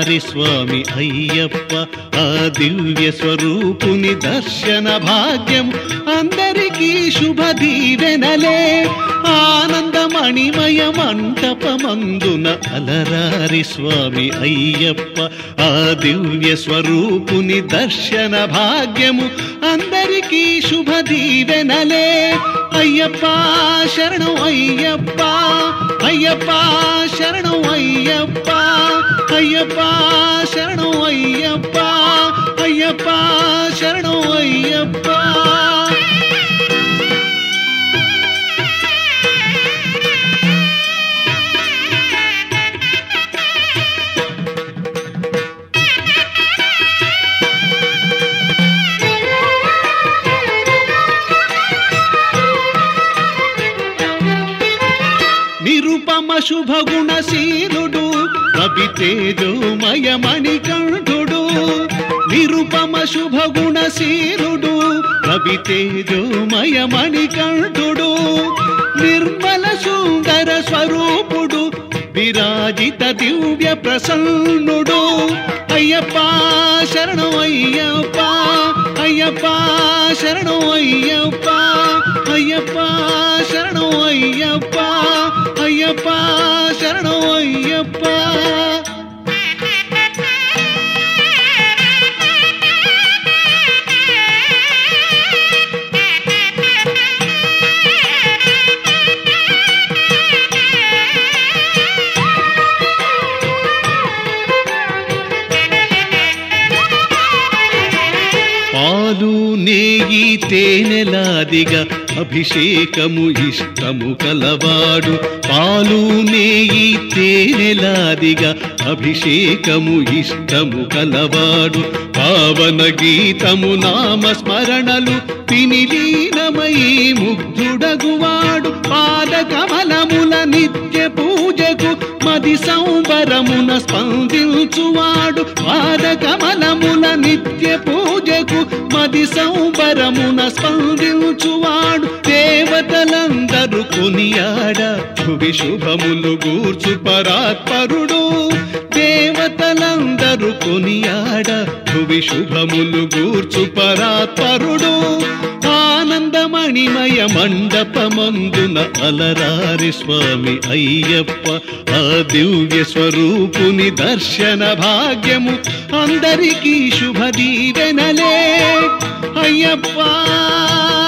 అలరారి స్వామి అయ్యప్ప ఆ దివ్య స్వరూపుని దర్శన భాగ్యం అందరికీ శుభ దీవెనలే ఆనందమణిమయ మంటపమందున అలరారి స్వామి అయ్యప్ప ఆ దివ్య స్వరూపుని దర్శన భాగ్యము అందరికీ శుభ దీవెనలే అయ్యప్ప శరణం అయ్యప్ప అయ్యప్ప శరణం అయ్యప్ప అయ్యప్ప శరణం అయ్యప్ప అయ్యప్ప శరణం అయ్యప్ప నిరుపమ శుభ గుణశీలుడు కవి తేజోమయ మణికంఠుడు నిరుపమ శుభ గుణశీలుడు కవి తేజోమయ మణికంఠుడు నిర్మల సుందర స్వరూపుడు విరాజిత దివ్య ప్రసన్నుడు అయ్యప్ప శరణం అయ్యప్ప అయ్యప్ప శరణం అయ్యప్ప అయ్యప్ప శరణం అయ్యప్ప అయ్యప్ప శరణం అయ్యప్ప పాలు నేయి తేనెలాదిగా అభిషేకము ఇష్టము కలవాడు పాలు నేయి తేనెలాదిగా అభిషేకము ఇష్టము కలవాడు పావన గీతము నామ స్మరణలు తినిలీనమై ముగ్ధుడగువాడు పాద కమలముల నిత్య పూజకు మది సంబరమున స్పందించువాడు పాద కమలముల నిత్య పూజకు మది సంబరమున స్పందించువాడు దేవతలందరూ కొనియాడ భువి శుభములు గూర్చు పరాత్పరుడు దేవతలందరూ కొనియాడ భువి శుభములు గూర్చు పరాత్పరుడు ఆనందమణిమయ మండపమందున అలరారి స్వామి అయ్యప్ప ఆ దివ్య స్వరూపుని దర్శన భాగ్యము అందరికీ శుభ దీవెనలే అయ్యప్ప